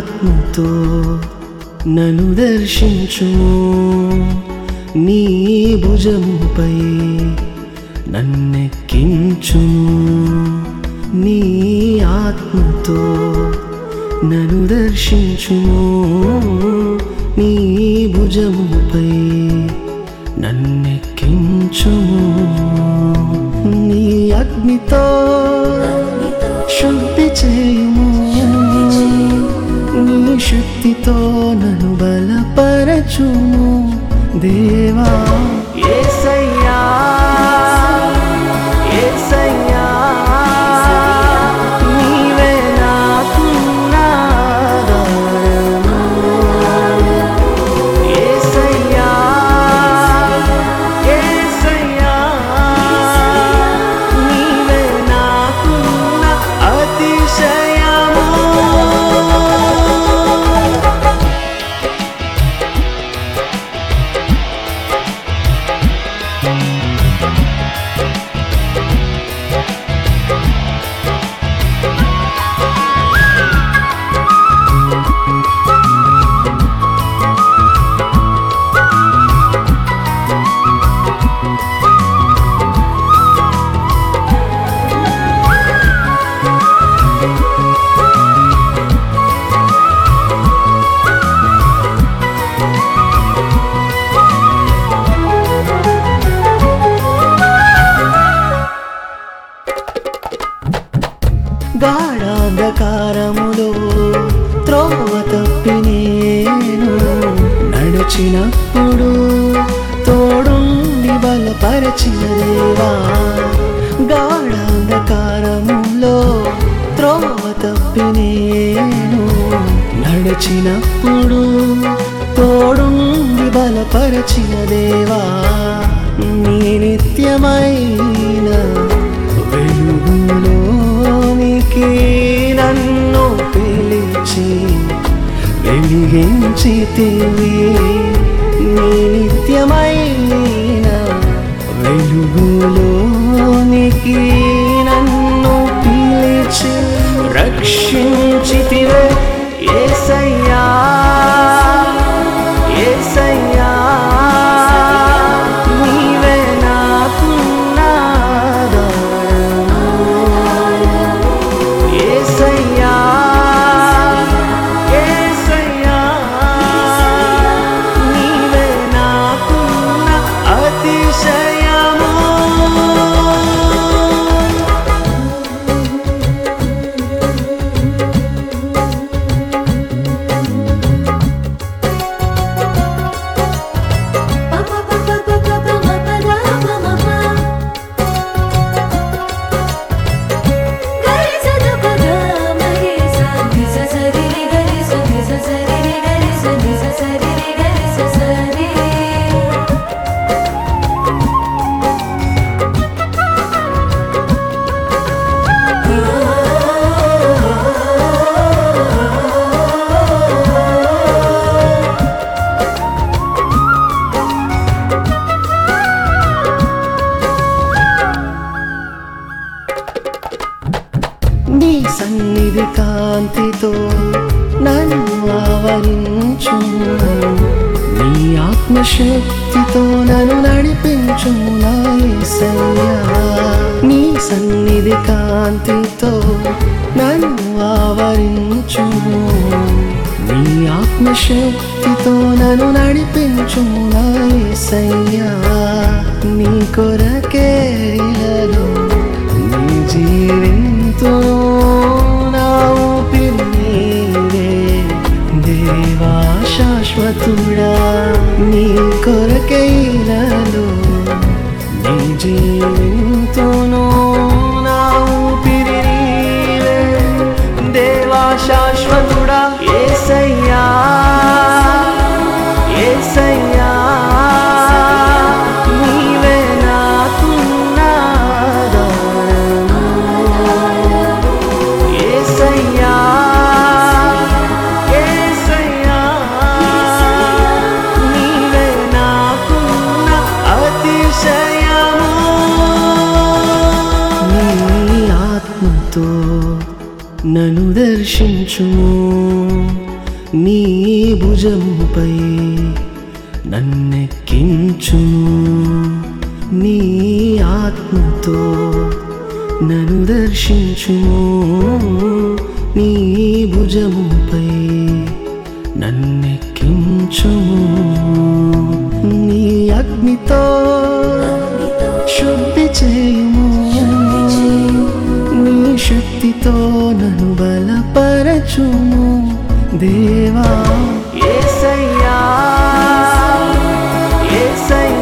ఆత్మతో నన్ను దర్శించుము నీ భుజముపై నన్నెక్కించుము నీ ఆత్మతో నన్ను దర్శించుము నీ భుజముపై నన్నెక్కించుము నీ అగ్నితో శుద్ధి చేయుము నీ శక్తితో నన్ను బలపరచుము దేవా యేసయ్యా యేసయ్యా నీవే నాకున్నాధారము. యేసయ్యా యేసయ్యా నీవే నాకున్న అతిశయము గాఢాంధకారములో త్రోవ తప్పి నేను నడిచినప్పుడు తోడుండి బలపరచిన దేవా గాఢాంధకారములో త్రోవ తప్పి నేను నడిచినప్పుడు తోడుండి బలపరచిన దేవా నీ నిత్యమైన వెలుగులోనికి నన్ను పిలిచి వెలిగించితివి నీ నిత్యమైన వెలుగులోనికి నన్ను పిలిచి రక్షించితివే ఏసయ్యా ఏసయ్యా నీవే నాకున్నాధారము. ఏసయ్యా ఏసయ్యా నీవే నాకున్న అతిశయము నీ సన్నిధి కాంతితో నన్ను ఆవరించు నీ ఆత్మశక్తితో నన్ను నడిపించు నా యేసయ్యా నీ సన్నిధి కాంతితో నన్ను ఆవరించు నీ ఆత్మశక్తితో నన్ను నడిపించు నా యేసయ్యా నీ కొరకే ఇలలో నీ జీవింతో నా ఊపిరి నీవే దేవా శాశ్వతుడా నీ కొరకైలలో నీ జీవింతును నా ఊపిరి నీవే దేవా శాశ్వతుడా ఏసయ్యా ఏసయ్యా నీవే నాకున్నాధారము. ఏసయ్యా ఏసయ్యా నీవే నాకున్న అతిశయము నీ ఆత్మతో నన్ను దర్శించుము నీ భుజముపై నన్నెక్కించు నీ ఆత్మతో నన్ను దర్శించు నీ భుజముపై నన్నెక్కించు నీ అగ్నితో శుద్ధి చేయుము నీ శక్తితో నన్ను బలపరచుము దేవా ఏసయ్యా ఏసయ్యా